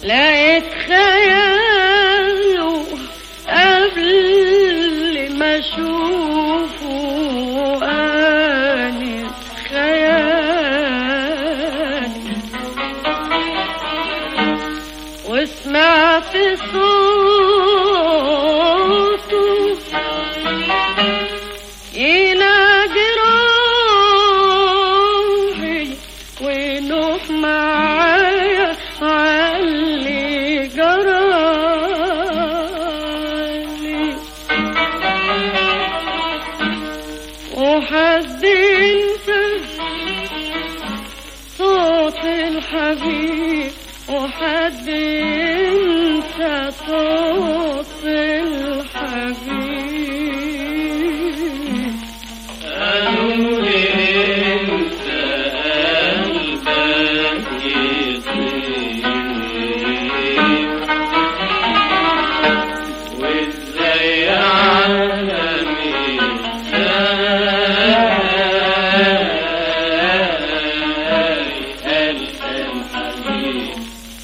لقيت خياله قبل ما اشوفه انس خيالي وسمعت صوته ينادي روحي ونوح معايا علي جرالي وحد انت صوت الحبيب وحد انت صوت الحبيب قالوا لي انت قلبك يطيب وازاي عالمي ازاي قلب الحبيب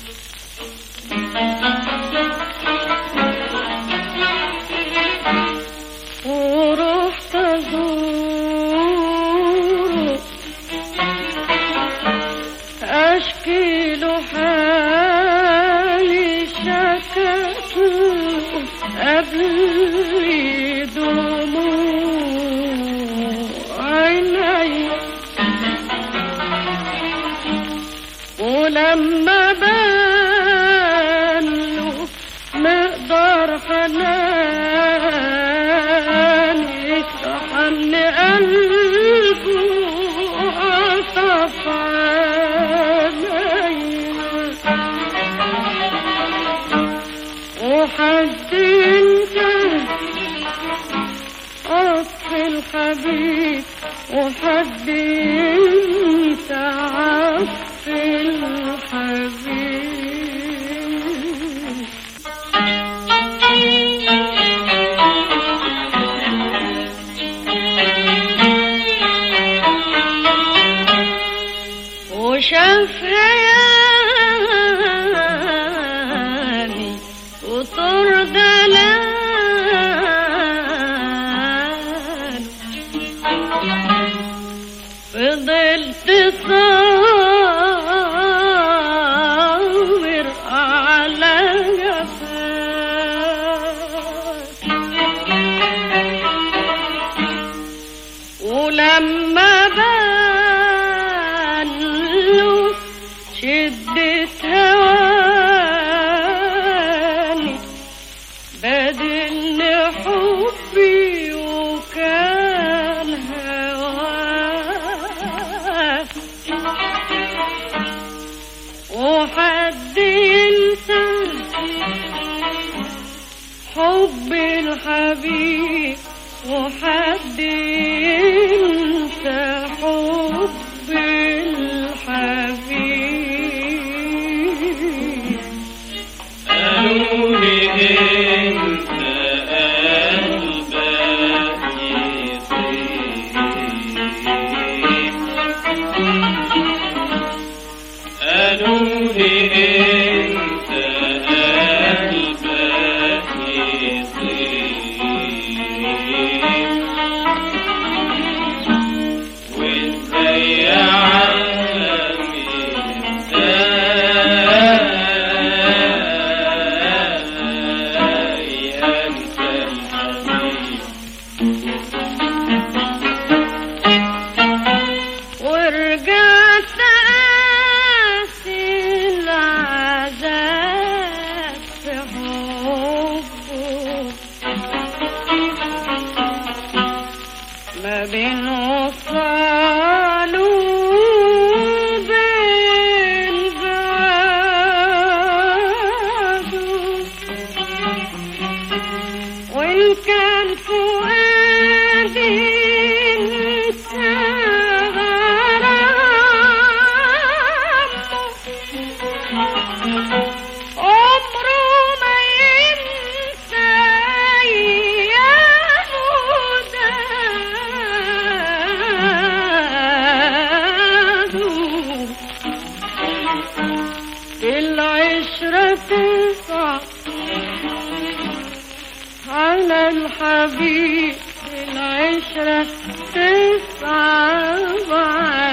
ورحت ازوره اشكي له حالي شكته قبل دموع عيني ولما بان له مقدار حناني طحن قلبه عطف عليا وحد انت عطف الحبيب وحد انت عطف الحبيب وشاف هيامي وطر دلال فضلت صابر على جفاك ولما بان له شدة هواني بدل حبي وكان هواك وحد ينسى حب الحبيب وحد ينسى حب الحبيب قالوا لي انت قلبك يطيب قالوا لي انت قلبك يطيب وازاي عالمي ازاي انسى الحبيب ورجعت قاسي العذاب في حبه ما بين وصال وبين بعده وإن كان فؤادي انسى غرامه عمره ما ينسى أيامه داده العشرة تصعب على الحبيب العشرة تصعب